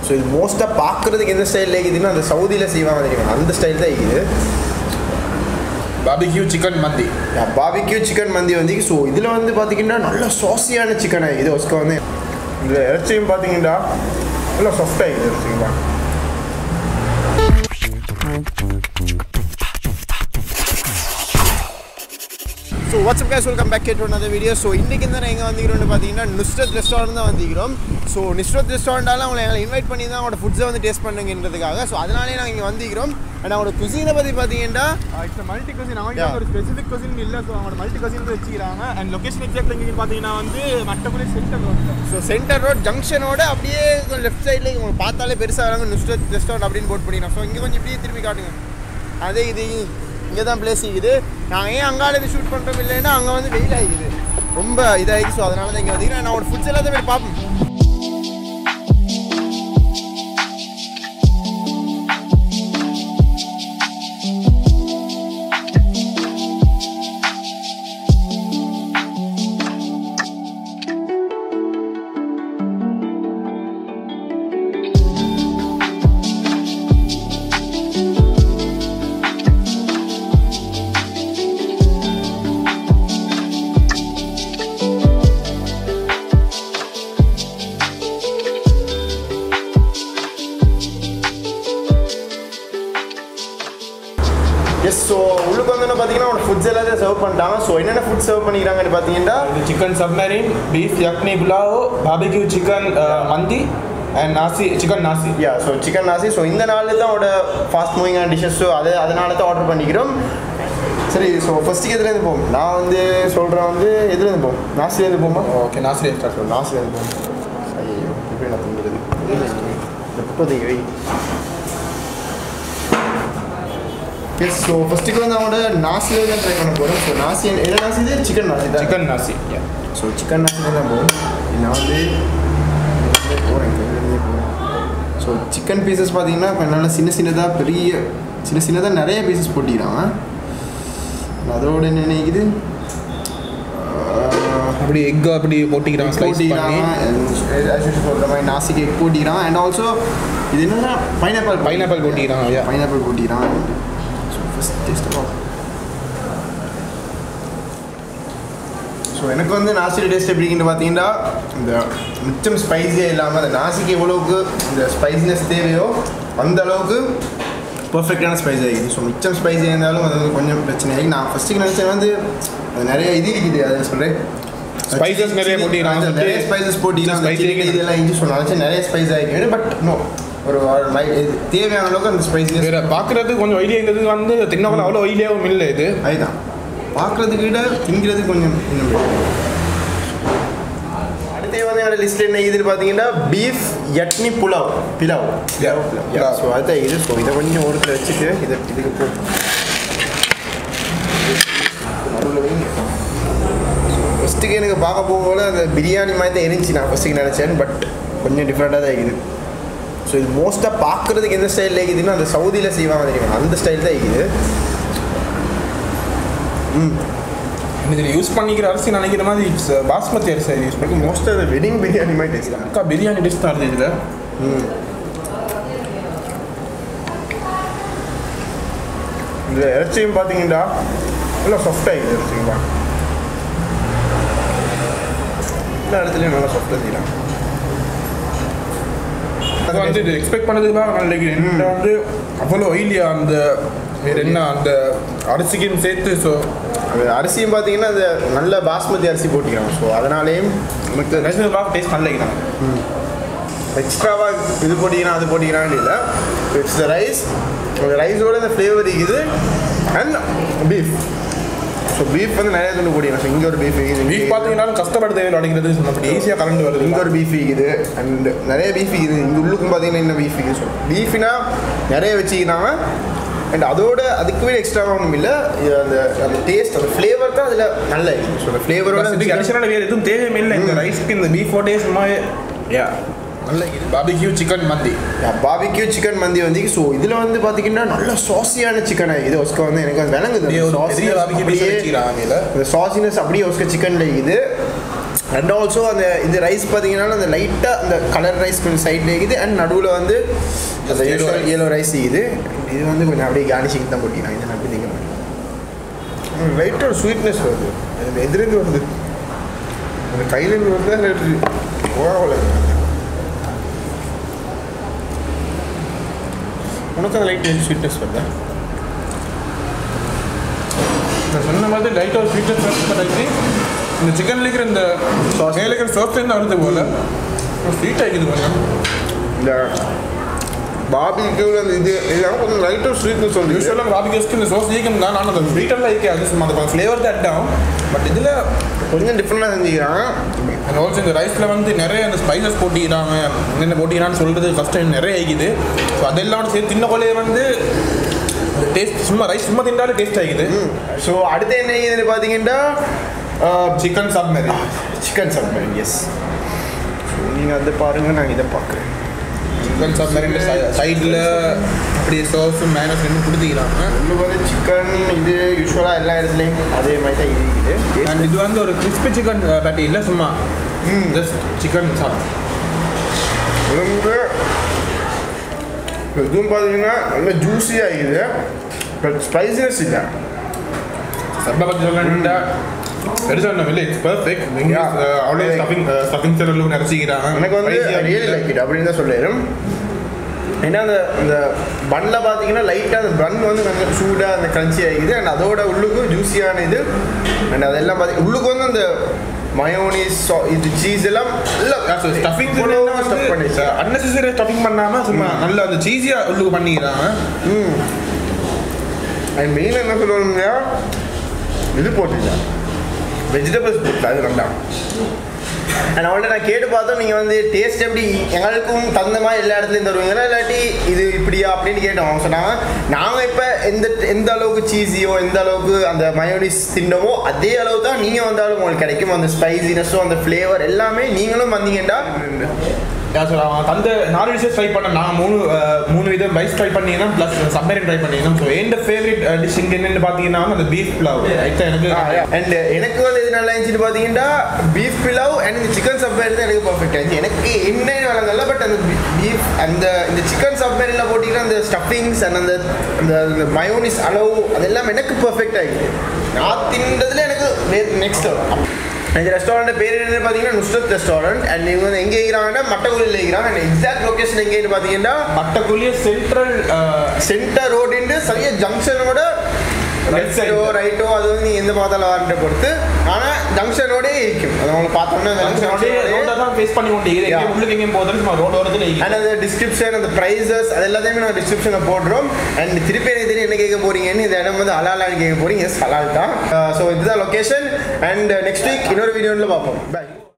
So இது மோஸ்ட்டாக பார்க்குறதுக்கு எந்த ஸ்டைலில் இருக்குதுன்னா அந்த சவுதியில் செய்வாங்க தெரியுமா அந்த ஸ்டைல் தான் இருக்குது barbecue chicken mandi barbecue chicken mandi வந்து ஸோ இதில் வந்து பார்த்தீங்கன்னா நல்ல சாசியான சிக்கன் இது ஒஸ்க வந்து இதில் இறைச்சியும் பார்த்தீங்கன்னா நல்லா சாஃப்டாக இருக்குது இறைச்சிங்களா so what's up guys welcome back கேட்டு another வீடியோ ஸோ இன்றைக்கி தான் எங்கே வந்துக்கிறோம்னு பார்த்தீங்கன்னா நுஸ்ரத் ரெஸ்டாரண்ட் தான் வந்துக்கிறோம் ஸோ நுஸ்ரத் ரெஸ்டாரண்டால அவங்களை எங்களை இன்வைட் பண்ணி தான் அவங்களோட ஃபுட்ஸை வந்து டேஸ்ட் பண்ணுங்கிறதுக்காக ஸோ அதனாலே நாங்கள் இங்கே வந்துக்கிறோம் அண்ட் அவங்களோட குசினை பற்றி பார்த்தீங்கன்னா இட்ஸ் மல்டி கசின் அவங்க Yeah. ஒரு ஸ்பெசிஃபிக் கசின் இல்லை ஸோ அவங்களோட மல்டி கசின் வச்சுக்கிறாங்க அண்ட் லொகேஷன் எக்ஸாக்ட் எங்கே பார்த்தீங்கன்னா வந்து மட்டக்குடி சென்டர் வந்து ஸோ சென்டர் ரோட் ஜங்ஷனோட அப்படியே லெஃப்ட் சைடில் உங்களுக்கு பார்த்தாலே பெருசாக வராங்க நுஸ்ரத் ரெஸ்டாரண்ட் அப்படின்னு போட் பண்ணிக்கலாம் ஸோ இங்கே கொஞ்சம் இப்படியே திருப்பி காட்டுங்க அதே இது இங்கே தான் பிளேஸ் இருக்குது நாங்கள் ஏன் அங்கால இருந்து ஷூட் பண்ணுறோம் இல்லைன்னா அங்கே வந்து வெயில் ஆகிக்குது ரொம்ப இதாகிடுச்சு ஸோ அதனால தான் இங்கே வந்தீங்கன்னா நான் ஒரு ஃபுட்ஸ் எல்லாத்தையும் போய் பார்ப்போம் எஸ் ஸோ உள்ளுக்கு வந்து பார்த்தீங்கன்னா ஒரு ஃபுட்ஸ் எல்லாத்தையும் சர்வ் பண்ணிட்டாங்க ஸோ என்னென்ன ஃபுட் சர்வ் பண்ணிக்கிறாங்கன்னு பார்த்தீங்கன்னா இது chicken submarine beef yakhni pulao barbecue chicken mandi and nasi chicken nasi yeah so chicken nasi so இந்த நாளில் தான் அவட ஃபாஸ்ட் மூவிங்கான டிஷ்ஷஸ் ஸோ அது அதனால தான் ஆர்டர் பண்ணிக்கிறோம் சரி ஸோ ஃபஸ்ட்டுக்கு எதுலேருந்து போவோம் நான் வந்து சொல்கிறேன் வந்து எதுலேருந்து போவோம் நாசிலேருந்து போமா ஓகே நாசி ஸ்டார்ட் ஸோ நாசிலேருந்து போவோம் ஐயோ எப்படி நான் தந்துடுது எப்போதைக்கு வை எஸ் ஸோ ஃபஸ்ட்டுக்கு வந்து அவனோட நாசிலேருந்து தான் ட்ரை பண்ண போகிறோம் ஸோ நாசி என்ன நாசி இது சிக்கன் நாசி தான் சிக்கன் நாசி ஸோ சிக்கன் நாசில தான் போகும் நான் வந்து போகிறேன் போகிறேன் ஸோ சிக்கன் பீசஸ் பார்த்தீங்கன்னா இப்போ நல்லா சின்ன சின்னதாக பெரிய சின்ன சின்னதாக நிறைய பீசஸ் போட்டிக்கிறாங்க அதோட என்ன நினைக்குது அப்படி எக் அப்படி போட்டிக்கிறாங்க ஸ்லைஸ் பண்ணி சொல்கிற மாதிரி நாசிக்கு எக் போட்டிக்கிறான் அண்ட் ஆல்சோ இது என்னன்னா பைனாப்பிள் பைனாப்பிள் போட்டிக்கிறாங்க yeah. பைனாப்பிள் போட்டிக்கிறான் ஸோ ஃபஸ்ட் டேஸ்ட் ஸோ எனக்கு வந்து நாசியோட டேஸ்ட் எப்படின்னு பார்த்தீங்கன்னா இந்த மிச்சம் ஸ்பைஸியாக இல்லாமல் அந்த நாசிக்கு எவ்வளோக்கு இந்த ஸ்பைசினஸ் தேவையோ அந்த அளவுக்கு பர்ஃபெக்டான ஸ்பைஸ் ஆகிடுது ஸோ மிச்சம் ஸ்பைஸியாக இருந்தாலும் அது வந்து கொஞ்சம் பிரச்சனை ஆகி நான் ஃபஸ்ட்டுக்கு நினச்சேன் வந்து அது நிறைய இது இருக்குது அதை சொல்கிறேன் Spices நிறைய போட்டிக்கிறாங்க சொல்லிட்டு நிறைய ஸ்பைசஸ் போட்டிக்கிறாங்க spicy chili இதெல்லாம் இஞ்சி ஸோ நினச்சேன் நிறைய ஸ்பைஸ் ஆகிருக்கு பட் நோ ஒரு light- இது தேவையான அளவுக்கு அந்த ஸ்பைசினஸ் வேற பார்க்கறதுக்கு கொஞ்சம் ஒயிலியாக இருந்தது வந்து தின்னவங்க அவ்வளோ ஒயிலியாகவும் இல்லை இது அதுதான் பார்க்குறதுக்கு விட திங்கிறது கொஞ்சம் இன்னும் better. அடுத்து வந்து என்னோட லிஸ்ட்டில் என்ன இதுன்னு பார்த்தீங்கன்னா beef yakhni pulao pilau Yeah, pulav. So அதுதான் இது ஸோ இதை கொஞ்சம் ஒருத்தர் வச்சுட்டு இதை இதுக்கு போ நடுவில் வைங்க ஃபஸ்ட்டுக்கு எனக்கு பார்க்க போகல அந்த பிரியாணி மாதிரி தான் இருந்துச்சு நான் ஃபஸ்ட்டுக்கு நினச்சேன் பட் கொஞ்சம் டிஃப்ரெண்ட்டாக தான் இருக்குது ஸோ இது மோஸ்ட்டாக பார்க்குறதுக்கு எந்த ஸ்டைலில் இருக்குதுன்னா அந்த சவுதியில் செய்வாங்க தெரியுமா அந்த ஸ்டைல் தான் இருக்குது இதில் யூஸ் பண்ணிக்கிற அரிசி நினைக்கிற மாதிரி it's, uh, பாஸ்மதி அரிசி யூஸ் பண்ணி மோஸ்ட்டாக அந்த வெட்டிங் பிரியாணி மாதிரி டேஸ்ட் தான் அக்கா பிரியாணி டிஷ் தான் இருந்தது இதில் இந்த இறைச்சியும் பார்த்தீங்கன்னா நல்லா சாஃப்டாக இருக்குது இறைச்சிங்களா எல்லா இடத்துலையும் நல்லா சாஃப்டாக செய்யலாம் அது வந்து இது எக்ஸ்பெக்ட் பண்ணதுக்கு தான் நான் நினைக்கிறேன் என்னோட வந்து அவ்வளோ ஒயிலியா அந்த வேற என்ன அந்த அரிசிக்கும் சேர்த்து ஸோ அது அரிசியும் பார்த்தீங்கன்னா அது நல்ல பாஸ்மதி அரிசி போட்டிக்கிறாங்க ஸோ அதனாலேயும் நமக்கு நேஷனல் பார்க்க டேஸ்ட் நல்லா இருக்கிறாங்க எக்ஸ்ட்ராவாக இது போட்டிக்கிறான் அது போட்டிக்கிறான்னு இல்லை இட்ஸ் த ரைஸ் அந்த ரைஸோட இந்த ஃப்ளேவர் இருக்குது அண்ட் பீஃப் ஸோ பீஃப் வந்து நிறைய துண்டு போட்டிக்கிறாங்க ஸோ இங்கே ஒரு பீஃப் இருக்குது பீஃப் பார்த்தீங்கன்னா கஷ்டப்பட தேவை அடைக்கிறது சொன்னபடி ஈஸியாக கரண்ட் வருது இங்கே ஒரு பீஃப் இருக்குது அண்ட் நிறைய பீஃப் இருக்குது இங்கே உள்ளுக்கும் பார்த்தீங்கன்னா என்ன பீஃப் இருக்குது ஸோ பீஃப்னா நிறைய வச்சுக்கிறாங்க அண்ட் அதோட அதுக்கு விட எக்ஸ்ட்ராவாக ஒன்றும் இல்லை இது அந்த அந்த டேஸ்ட் அந்த ஃப்ளேவர் தான் அதில் நல்ல இருக்குது ஸோ அந்த ஃப்ளேவரோட இதுக்கு அடிஷனல் வேறு எதுவும் தேவையும் இல்லை இந்த ரைஸ்க்கு இந்த பீஃபோடே சும்மா யா நல்ல இது barbecue chicken mandi barbecue chicken mandi வந்து ஸோ இதில் வந்து பார்த்தீங்கன்னா நல்ல சாசியான சிக்கன் இது ஒஸ்க வந்து எனக்கு அது விளங்குது அப்படியே ஒரு அந்த பெரிய sauciness பாபிக்யூ பீஸ் அப்படியே வச்சுக்கிறாங்க மேலே இந்த சாசினஸ் அப்படியே ஒஸ்க சிக்கனில் இருக்குது அண்ட் ஆல்சோ அந்த இந்த ரைஸ் பார்த்தீங்கன்னா அந்த லைட்டாக அந்த கலர் ரைஸ் கொஞ்சம் சைடில் இருக்குது அண்ட் நடுவில் வந்து அந்த Yellow rice. ஏலோ ரைஸ் இருக்குது இது வந்து கொஞ்சம் அப்படியே கார்னிஷிங் தான் போட்டினா இதை நான் அப்படி திங்க மாட்டேன் லைட்டாக ஒரு ஸ்வீட்னஸ் வருது அது எதிர்ந்து வருது அந்த கையிலேருந்து வருது அது போகல உனக்கு அந்த லைட் ஸ்வீட்னஸ் வருதா நான் சொன்ன மாதிரி லைட்டாக ஒரு ஸ்வீட்னஸ் பட்டாச்சு இந்த சிக்கன்ல இருக்கிற இந்த Sauce. மேலே இருக்கிற சோஸ்லேருந்து வருது போல ஸ்வீட் ஆகிக்குது கொஞ்சம் இந்த பாபிக்யூவில் அந்த இது இதெல்லாம் கொஞ்சம் லைட்டாக ஸ்வீட்னஸ் வந்து யூஸ்வலாக பாபிகஸ்க்கு இந்த சோஸ் ஈக்கம் தான் நான் அந்த ஸ்வீட்டெல்லாம் இருக்காது சும்மா அந்த ஃப்ளேவர் தான் ஆகும் பட் இதில் கொஞ்சம் டிஃப்ரெண்டாக செஞ்சுக்கிறான் அண்ட் ஆல்சோ இந்த ரைஸில் வந்து நிறைய அந்த ஸ்பைசஸ் போட்டிக்கிறாங்க என்னென்ன போட்டிக்கிறான்னு சொல்கிறது ஃபஸ்ட் டைம் நிறைய ஆகிக்குது ஸோ அதெல்லாம் சேர்த்து தின்ன கொள்ளையே வந்து டேஸ்ட் சும்மா ரைஸ் சும்மா தின்றாலே டேஸ்ட் ஆகிக்குது ஸோ அடுத்து என்ன இதுன்னு பார்த்தீங்கன்னா chicken submarine chicken submarine yes நீங்கள் அதை பாருங்கள் நான் இதை பார்க்குறேன் சிக்கன் சப்மரின் சைடில் அப்படியே சோஸும் மேனஸ் ரெண்டும் கொடுத்துக்கிறாங்க இன்னும் வந்து சிக்கன் இது யூஸ்வலாக எல்லா இடத்துலையும் அதே மாதிரி தான் இது இருக்குது அண்ட் இது வந்து ஒரு கிறிஸ்பி சிக்கன் பேட்டி இல்லை சும்மா ஜஸ்ட் சிக்கன் சாப் ரொம்ப இதுவும் பார்த்தீங்கன்னா நல்ல ஜூஸியாக இருக்குது பட் ஸ்பைசினஸ் இல்லை சர்பா பற்றி சொல்லணும்னா பெருசாக ஒன்றும் இல்லை இட்ஸ் பர்ஃபெக்ட் Yeah. அவ்வளோ ஸ்டஃபிங் ஸ்டஃபிங் செல்லு நிறச்சிக்கிறாங்க எனக்கு வந்து ரியலி லைக் இட் அப்படின்னு தான் சொல்லிடும் ஏன்னா அந்த இந்த பன்னில் பார்த்தீங்கன்னா லைட்டாக அந்த பன் வந்து கொஞ்சம் சூடாக அந்த கிரன்ச்சி ஆகிக்குது அண்ட் அதோட உள்ளுக்கும் ஜூஸியான இது அண்ட் அதெல்லாம் பார்த்தி உள்ளுக்கு வந்து அந்த மயோனிஸ் இது சீஸ் எல்லாம் ஸ்டஃபிங் ஸ்டஃப் பண்ணிச்சு அன்னெசரி ஸ்டஃபிங் பண்ணாமல் சும்மா நல்ல அந்த சீஸியாக உள்ளுக்கு பண்ணிக்கிறாங்க ம் அண்ட் மெயின் என்ன சொல்லுவாங்க இது போட்டுல வெஜிடபிள்ஸ் போட்டு அது நல்லா அண்ட் அவள்கிட்ட நான் கேட்டு பார்த்தோம் நீங்கள் வந்து டேஸ்ட் எப்படி எங்களுக்கும் தகுந்த மாதிரி எல்லா இடத்துலையும் தருவீங்களா இல்லாட்டி இது இப்படியா அப்படின்னு கேட்டோம் அவங்க சொன்னாங்க நாங்கள் இப்போ எந்த எந்த அளவுக்கு சீஸியோ எந்த அளவுக்கு அந்த மயோனிஸ் தின்னமோ அதே அளவு தான் நீங்கள் வந்தாலும் உங்களுக்கு கிடைக்கும் அந்த ஸ்பைசினஸும் அந்த ஃப்ளேவர் எல்லாமே நீங்களும் வந்தீங்கன்னா யார் சார் அவன் தந்த நாலு டிஷ்ஷஸ் ட்ரை பண்ண நான் மூணு அஹ், மூணு விதம் ரைஸ் ட்ரை பண்ணிங்கன்னா ப்ளஸ் சப்மரின் ட்ரை பண்ணிங்கன்னா ஸோ எந்த ஃபேவரட் டிஷ் இங்கே என்னன்னு பார்த்தீங்கன்னா அந்த பீஃப் பிளாவ் ரைட்டாக எனக்கு அண்ட் எனக்கு வந்து இது நல்லா இருந்துச்சுன்னு பார்த்தீங்கன்னா பீஃப் பிலாவ் அண்ட் இந்த சிக்கன் சப்மேரி தான் எனக்கு பர்ஃபெக்ட் ஆச்சு எனக்கு என்னன்னு வழங்கல பட் அந்த பீஃப் அந்த இந்த சிக்கன் சப்மேரியில் போட்டிங்கன்னா அந்த ஸ்டஃபிங்ஸ் அண்ட் அந்த அந்த அந்த மயோனிஸ் அளவு அதெல்லாம் எனக்கு பர்ஃபெக்ட் ஆகிடுது நான் தின்றதுல எனக்கு நெக்ஸ்ட் இந்த ரெஸ்டாரண்ட் பேர் என்னன்னு பார்த்தீங்கன்னா நுஸ்ரத் ரெஸ்டாரண்ட் அண்ட் இவங்க வந்து எங்கே இருக்கிறாங்கன்னா மட்டக்குழியில் இருக்கிறாங்க அண்ட் எக்ஸாக்ட் லொக்கேஷன் எங்கேன்னு பார்த்தீங்கன்னா மட்டக்குள்ளேயே சென்ட்ரல் சென்டர் ரோடுன்னு சரியா ஜங்ஷனோட Right side. லெஃப்டோ ரைட்டோ அது வந்து நீ எந்த பக்கத்தில் வரண்ட பொறுத்து ஆனால் ஜங்ஷனோடே இருக்கும் அது உங்களுக்கு பார்த்தோம்னா ரோட தான் ஃபேஸ் பண்ணி கொண்டு Yeah. எங்கே உள்ளுக்கு எங்கேயும் போகிறது சும்மா ரோட வரதுல அண்ட் அந்த டிஸ்கிரிப்ஷன் அந்த ப்ரைஸஸ் அது எல்லாத்தையுமே நான் டிஸ்கிரிப்ஷனில் போடுறோம் அண்ட் திருப்பி எனக்கு தெரியும் என்ன கேட்க போறீங்கன்னு இந்த இடம் வந்து ஹலாலான்னு கேட்க போறீங்க எஸ் ஹலால் தான் ஸோ இதுதான் லொக்கேஷன் அண்ட் நெக்ஸ்ட் வீக் இன்னொரு வீடியோவில் பார்ப்போம் பை